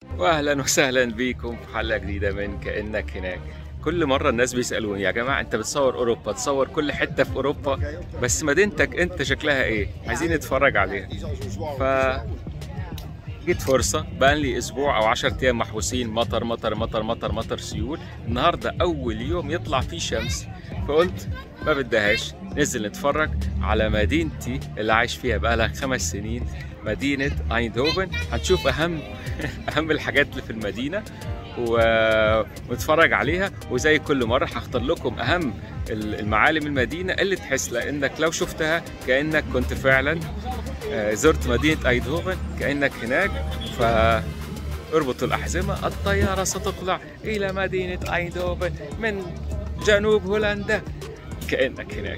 واهلا وسهلا بيكم في حلقه جديده من كانك هناك كل مره الناس بيسالوني يا جماعه انت بتصور اوروبا تصور كل حته في اوروبا بس مدينتك انت شكلها ايه عايزين نتفرج عليها ف جيت فرصة بقى لي أسبوع أو 10 أيام محبوسين مطر مطر مطر مطر مطر سيول النهاردة أول يوم يطلع فيه شمس فقلت ما بدهاش ننزل نتفرج على مدينتي اللي عايش فيها بقى لها خمس سنين مدينة ايندهوفن هنشوف أهم أهم الحاجات اللي في المدينة و- ونتفرج عليها وزي كل مرة هختار لكم أهم المعالم المدينة اللي تحس لأنك لو شفتها كأنك كنت فعلا آه، زرت مدينة ايندهوفن كأنك هناك ف اربطوا الأحزمة الطيارة ستطلع إلى مدينة ايندهوفن من جنوب هولندا كأنك هناك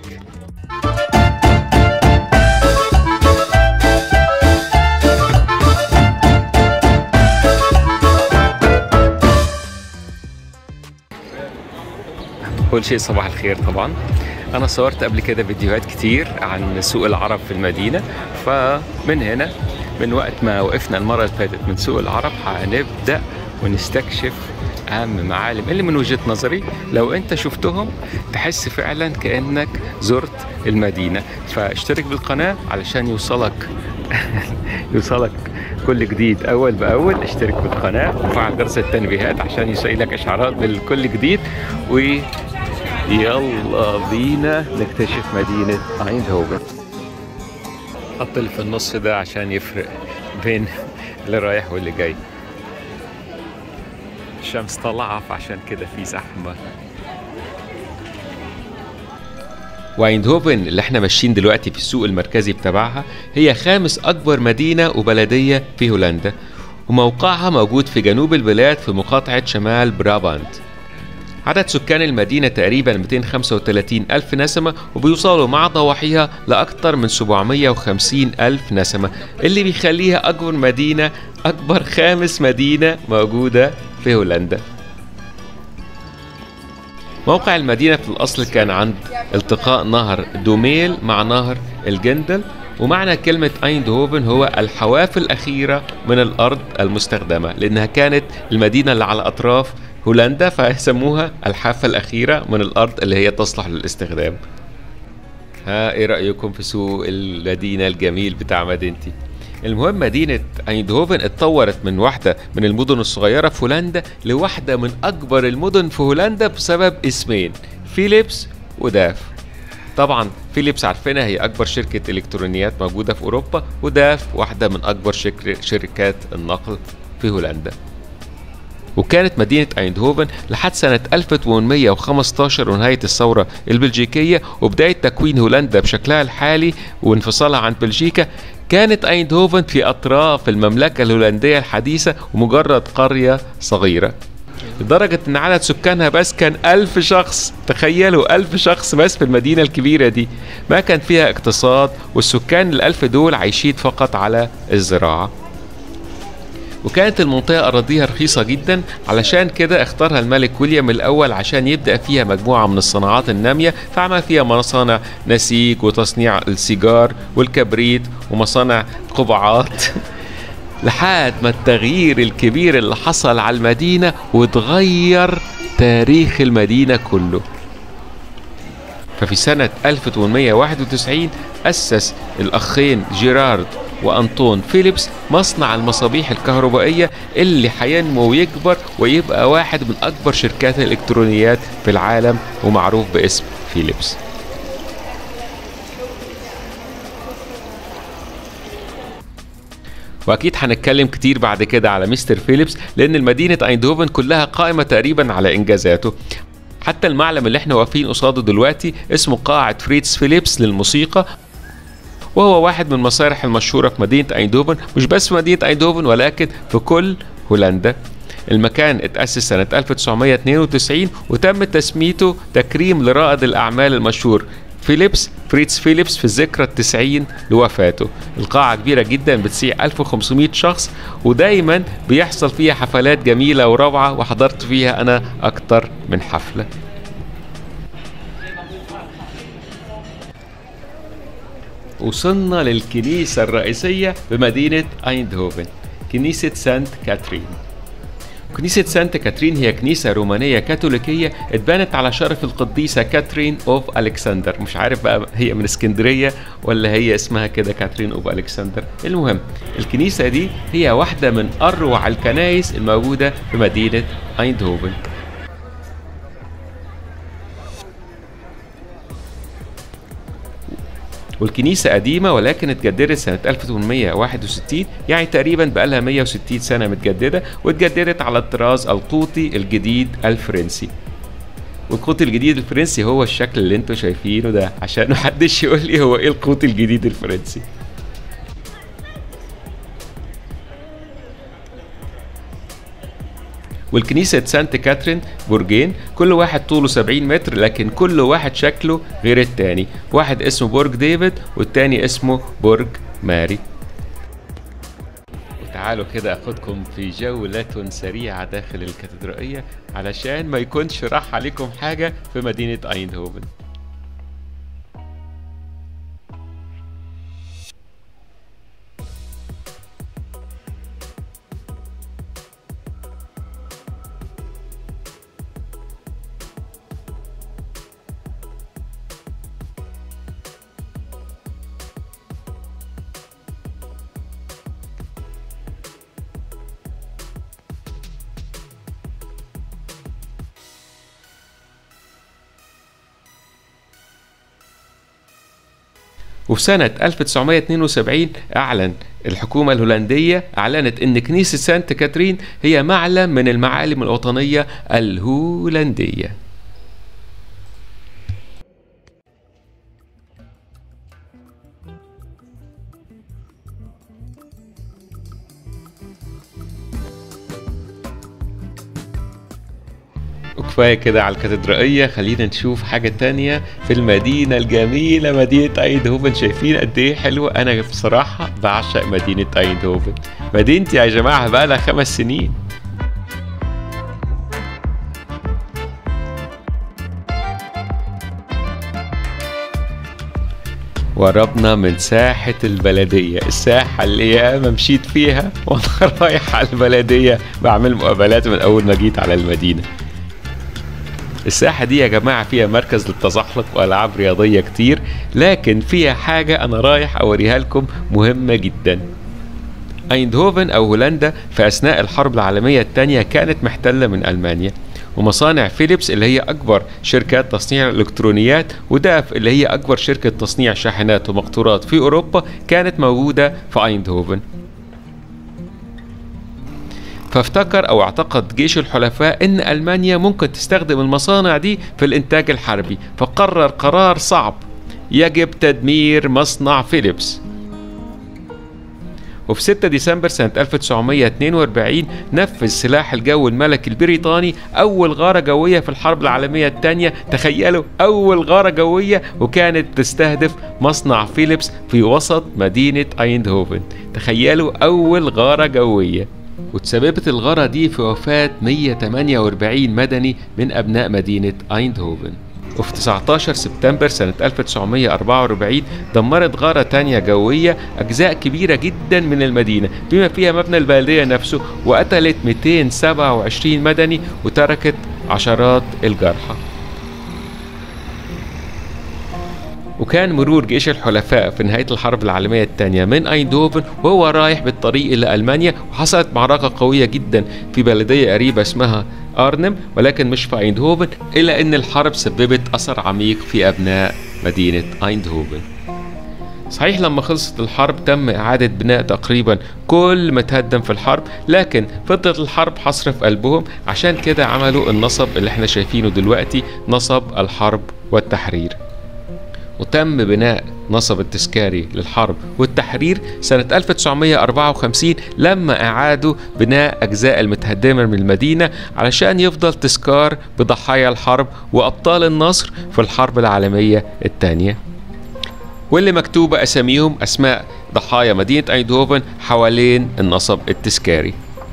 كل شيء صباح الخير طبعا انا صورت قبل كده فيديوهات كتير عن سوق العرب في المدينه فمن هنا من وقت ما وقفنا المره اللي فاتت من سوق العرب هنبدا ونستكشف اهم معالم اللي من وجهه نظري لو انت شفتهم تحس فعلا كانك زرت المدينه فاشترك بالقناه علشان يوصلك يوصلك كل جديد اول باول اشترك بالقناه وفعل جرس التنبيهات عشان يوصلك اشعارات بالكل جديد و يلا بينا نكتشف مدينة ايندهوفن حط اللي في النص ده عشان يفرق بين اللي رايح واللي جاي الشمس طالعة فعشان كده في زحمة وايندهوفن اللي احنا ماشيين دلوقتي في السوق المركزي بتاعها هي خامس أكبر مدينة وبلدية في هولندا وموقعها موجود في جنوب البلاد في مقاطعة شمال برابانت عدد سكان المدينة تقريبا 235 ألف نسمة وبيوصلوا مع ضواحيها لأكثر من 750 ألف نسمة اللي بيخليها أكبر مدينة أكبر خامس مدينة موجودة في هولندا موقع المدينة في الأصل كان عند التقاء نهر دوميل مع نهر الجندل ومعنى كلمة ايندهوفن هو الحواف الأخيرة من الأرض المستخدمة لأنها كانت المدينة اللي على أطراف هولندا فيسموها الحافة الأخيرة من الأرض اللي هي تصلح للاستخدام ها ايه رأيكم في سوق المدينة الجميل بتاع مدينتي المهم مدينة ايندهوفن اتطورت من واحدة من المدن الصغيرة في هولندا لواحدة من أكبر المدن في هولندا بسبب اسمين فيليبس وداف طبعا فيليبس عارفينها هي أكبر شركة إلكترونيات موجودة في أوروبا وداف واحدة من أكبر شك- شركات النقل في هولندا وكانت مدينة ايندهوفن لحد سنة 1815 ونهاية الثورة البلجيكية وبداية تكوين هولندا بشكلها الحالي وانفصالها عن بلجيكا كانت ايندهوفن في أطراف المملكة الهولندية الحديثة ومجرد قرية صغيرة لدرجة إن عدد سكانها بس كان ألف شخص تخيلوا ألف شخص بس في المدينة الكبيرة دي ما كان فيها اقتصاد والسكان الألف دول عايشين فقط على الزراعة وكانت المنطقة أراضيها رخيصة جدا علشان كده اختارها الملك ويليام الأول عشان يبدأ فيها مجموعة من الصناعات النامية فعمل فيها مصانع نسيج وتصنيع السيجار والكبريت ومصانع قبعات لحد ما التغيير الكبير اللي حصل على المدينة وتغير تاريخ المدينة كله ففي سنة 1891 أسس الأخين جيرارد وأنطون فيليبس مصنع المصابيح الكهربائية اللي هينمو ويكبر ويبقى واحد من أكبر شركات الإلكترونيات في العالم ومعروف باسم فيليبس واكيد هنتكلم كتير بعد كده على مستر فيليبس لان المدينه ايندهوفن كلها قائمه تقريبا على انجازاته حتى المعلم اللي احنا واقفين قصاده دلوقتي اسمه قاعة فريتز فيليبس للموسيقى وهو واحد من المسارح المشهورة في مدينة ايندهوفن مش بس في مدينة ايندهوفن ولكن في كل هولندا المكان اتأسس سنة 1992 وتم تسميته تكريم لرائد الأعمال المشهور فيليبس فريتز فيليبس في الذكرى التسعين لوفاته القاعة كبيرة جدا بتسيع 1500 شخص ودايما بيحصل فيها حفلات جميلة وروعة وحضرت فيها أنا أكتر من حفلة وصلنا للكنيسة الرئيسية بمدينة ايندهوفن كنيسة سانت كاترين كنيسة سانت كاترين هي كنيسة رومانية كاثوليكية اتبنت على شرف القديسة كاترين اوف الكسندر مش عارف بقى هي من اسكندرية ولا هي اسمها كده كاترين اوف الكسندر المهم الكنيسة دي هي واحدة من اروع الكنائس الموجودة في مدينة ايندهوفن والكنيسة قديمة ولكن اتجددت سنة 1861 يعني تقريبا بقالها 160 سنة متجددة واتجددت على الطراز القوطي الجديد الفرنسي والقوطي الجديد الفرنسي هو الشكل اللي انتوا شايفينه ده عشان محدش يقول لي هو ايه القوطي الجديد الفرنسي والكنيسة سانت كاترين برجين كل واحد طوله 70 متر لكن كل واحد شكله غير التاني واحد اسمه برج ديفيد والتاني اسمه برج ماري وتعالوا كده اخدكم في جولة سريعة داخل الكاتدرائية علشان ما يكونش راح عليكم حاجة في مدينة ايندهوفن وفي سنة 1972 أعلن الحكومة الهولندية أعلنت أن كنيسة سانت كاترين هي معلم من المعالم الوطنية الهولندية وكفاية كده على الكاتدرائية خلينا نشوف حاجة تانية في المدينة الجميلة مدينة ايندهوفن شايفين قد ايه حلوة انا بصراحة بعشق مدينة ايندهوفن مدينتي يا جماعة بقالها خمس سنين قربنا من ساحة البلدية الساحة اللي ياما مشيت فيها وانا رايح على البلدية بعمل مقابلات من اول ما جيت على المدينة الساحة دي يا جماعة فيها مركز للتزحلق وألعاب رياضية كتير لكن فيها حاجة أنا رايح أوريها لكم مهمة جدا أيندهوفن أو هولندا في أثناء الحرب العالمية الثانية كانت محتلة من ألمانيا ومصانع فيليبس اللي هي أكبر شركات تصنيع الإلكترونيات وداف اللي هي أكبر شركة تصنيع شاحنات ومقطورات في أوروبا كانت موجودة في أيندهوفن فافتكر او اعتقد جيش الحلفاء ان المانيا ممكن تستخدم المصانع دي في الانتاج الحربي فقرر قرار صعب يجب تدمير مصنع فيليبس وفي 6 ديسمبر سنة 1942 نفذ سلاح الجو الملكي البريطاني أول غارة جوية في الحرب العالمية الثانية تخيلوا أول غارة جوية وكانت تستهدف مصنع فيليبس في وسط مدينة أيندهوفن تخيلوا أول غارة جوية وتسببت الغارة دي في وفاة 148 مدني من أبناء مدينة أيندهوفن وفي 19 سبتمبر سنة 1944 دمرت غارة تانية جوية أجزاء كبيرة جدا من المدينة بما فيها مبنى البلدية نفسه وقتلت 227 مدني وتركت عشرات الجرحى وكان مرور جيش الحلفاء في نهاية الحرب العالمية الثانية من أيندهوفن وهو رايح بالطريق إلى ألمانيا وحصلت معركة قوية جدا في بلدية قريبة اسمها أرنم ولكن مش في أيندهوفن إلا أن الحرب سببت أثر عميق في أبناء مدينة أيندهوفن صحيح لما خلصت الحرب تم إعادة بناء تقريبا كل ما تهدم في الحرب لكن فضلت الحرب حصر في قلبهم عشان كده عملوا النصب اللي احنا شايفينه دلوقتي نصب الحرب والتحرير وتم بناء نصب التذكاري للحرب والتحرير سنة 1954 لما أعادوا بناء أجزاء المتهدمة من المدينة علشان يفضل تذكار بضحايا الحرب وأبطال النصر في الحرب العالمية الثانية واللي مكتوبة أساميهم أسماء ضحايا مدينة أيندهوفن حوالين النصب التذكاري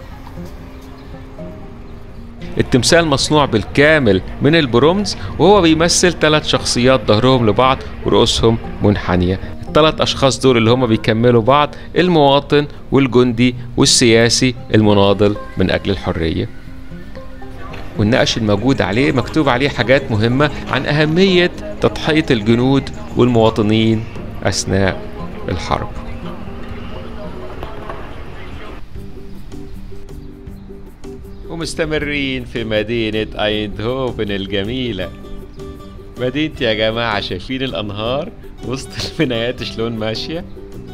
التمثال مصنوع بالكامل من البرونز وهو بيمثل ثلاث شخصيات ظهرهم لبعض ورؤوسهم منحنية الثلاث أشخاص دول اللي هم بيكملوا بعض المواطن والجندي والسياسي المناضل من أجل الحرية والنقش الموجود عليه مكتوب عليه حاجات مهمة عن أهمية تضحية الجنود والمواطنين أثناء الحرب ومستمرين في مدينة أيندهوفن الجميلة مدينتي يا جماعة شايفين الأنهار وسط البنايات شلون ماشية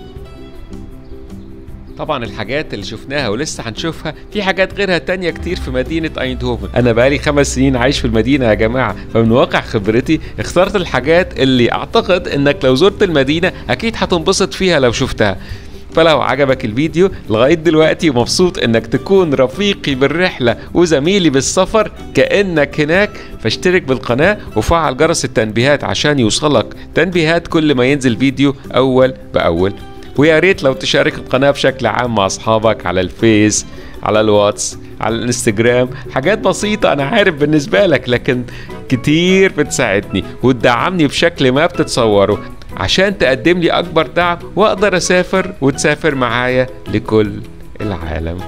طبعا الحاجات اللي شفناها ولسه هنشوفها في حاجات غيرها تانية كتير في مدينة ايندهوفن انا بقالي خمس سنين عايش في المدينة يا جماعة فمن واقع خبرتي اخترت الحاجات اللي اعتقد انك لو زرت المدينة اكيد هتنبسط فيها لو شفتها فلو عجبك الفيديو لغاية دلوقتي ومبسوط انك تكون رفيقي بالرحلة وزميلي بالسفر كأنك هناك فاشترك بالقناة وفعل جرس التنبيهات عشان يوصلك تنبيهات كل ما ينزل فيديو أول بأول ويا ريت لو تشارك القناة بشكل عام مع أصحابك على الفيس على الواتس على الانستجرام حاجات بسيطة أنا عارف بالنسبة لك لكن كتير بتساعدني وتدعمني بشكل ما بتتصوره عشان تقدم لي أكبر دعم وأقدر أسافر وتسافر معايا لكل العالم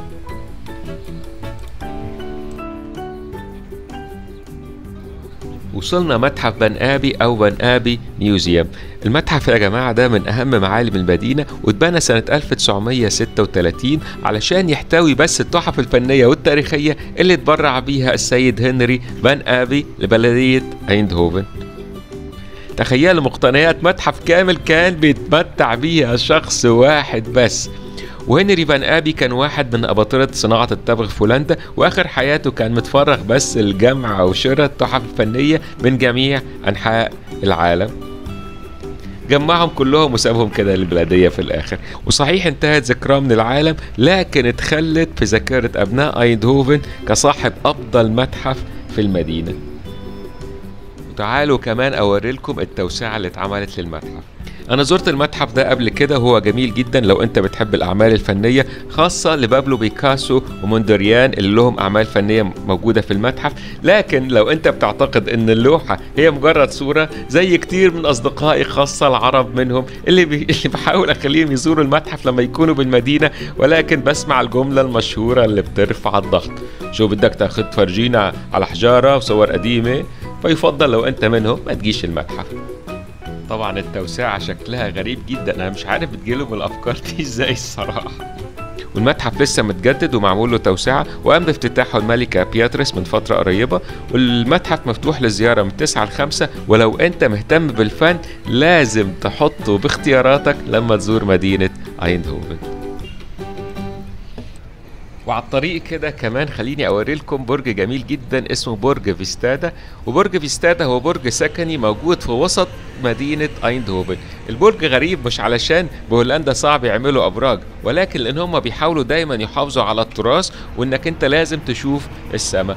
وصلنا متحف بن آبي أو بن آبي ميوزيوم المتحف يا جماعة ده من أهم معالم المدينة واتبنى سنة 1936 علشان يحتوي بس التحف الفنية والتاريخية اللي اتبرع بيها السيد هنري بن آبي لبلدية ايندهوفن تخيلوا مقتنيات متحف كامل كان بيتمتع بيها شخص واحد بس وهنري فان ابي كان واحد من اباطرة صناعة التبغ في هولندا واخر حياته كان متفرغ بس لجمع وشراء التحف الفنية من جميع انحاء العالم جمعهم كلهم وسابهم كده للبلدية في الآخر وصحيح انتهت ذكراه من العالم لكن اتخلت في ذاكرة أبناء أيندهوفن كصاحب أفضل متحف في المدينة وتعالوا كمان أوري لكم التوسعة اللي اتعملت للمتحف انا زرت المتحف ده قبل كده وهو جميل جدا لو انت بتحب الاعمال الفنيه خاصه لبابلو بيكاسو وموندريان اللي لهم اعمال فنيه موجوده في المتحف لكن لو انت بتعتقد ان اللوحه هي مجرد صوره زي كتير من اصدقائي خاصه العرب منهم اللي, بي... اللي بحاول اخليهم يزوروا المتحف لما يكونوا بالمدينه ولكن بسمع الجمله المشهوره اللي بترفع الضغط شو بدك تاخد تفرجينا على حجاره وصور قديمه فيفضل لو انت منهم ما تجيش المتحف طبعا التوسعة شكلها غريب جدا انا مش عارف بتجيلهم الافكار دي ازاي الصراحة والمتحف لسه متجدد ومعمول له توسعة وقام بافتتاحه الملكة بياتريس من فترة قريبة والمتحف مفتوح للزيارة من 9 ل 5 ولو انت مهتم بالفن لازم تحطه باختياراتك لما تزور مدينة ايندهوفن وعلى الطريق كده كمان خليني اوري لكم برج جميل جدا اسمه برج فيستادا وبرج فيستادا هو برج سكني موجود في وسط مدينة ايندهوفن البرج غريب مش علشان بهولندا صعب يعملوا ابراج ولكن لان هم بيحاولوا دايما يحافظوا على التراث وانك انت لازم تشوف السماء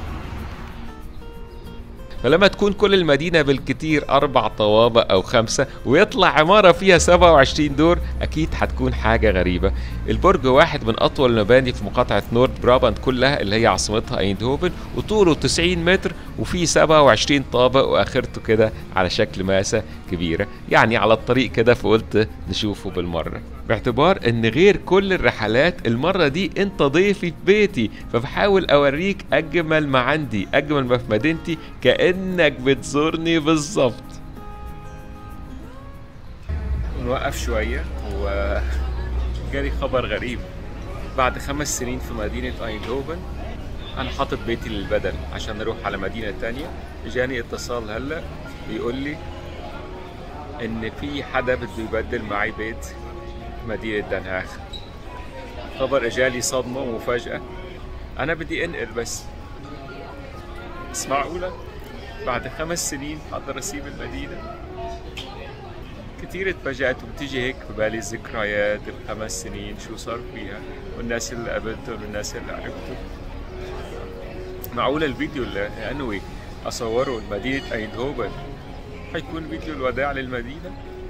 فلما تكون كل المدينة بالكتير أربع طوابق أو خمسة ويطلع عمارة فيها 27 دور أكيد هتكون حاجة غريبة البرج واحد من أطول المباني في مقاطعة نورد برابانت كلها اللي هي عاصمتها ايندهوفن وطوله 90 متر وفيه 27 طابق وآخرته كده على شكل ماسة كبيرة يعني على الطريق كده فقلت نشوفه بالمرة باعتبار ان غير كل الرحلات المرة دي انت ضيفي في بيتي فبحاول اوريك اجمل ما عندي اجمل ما في مدينتي كأنك بتزورني بالظبط نوقف شوية و جالي خبر غريب بعد خمس سنين في مدينة ايندهوفن انا حاطط بيتي للبدل عشان اروح على مدينة تانية جاني اتصال هلا بيقول لي ان في حدا بده يبدل معي بيت مدينة دنهاخ خبر اجالي صدمة ومفاجأة انا بدي انقل بس بس معقولة بعد خمس سنين اقدر اسيب المدينة كتير اتفاجأت وبتيجي هيك ببالي الذكريات الخمس سنين شو صار فيها والناس اللي قابلتهم والناس اللي عرفتهم معقولة الفيديو اللي انوي اصوره لمدينة ايندهوفن حيكون فيديو الوداع للمدينة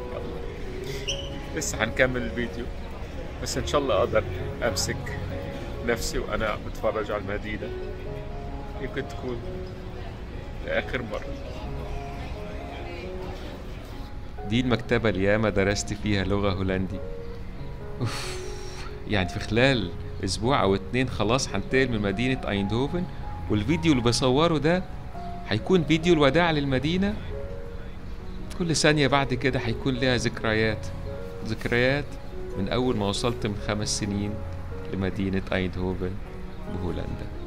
لسه هنكمل الفيديو بس ان شاء الله اقدر امسك نفسي وانا بتفرج على المدينة يمكن تكون لاخر مرة دي المكتبة اللي ياما درست فيها لغة هولندي أوف. يعني في خلال اسبوع او اتنين خلاص هنتقل من مدينة ايندهوفن والفيديو اللي بصوره ده هيكون فيديو الوداع للمدينة كل ثانية بعد كده هيكون لها ذكريات ذكريات من أول ما وصلت من خمس سنين لمدينة أيندهوفن بهولندا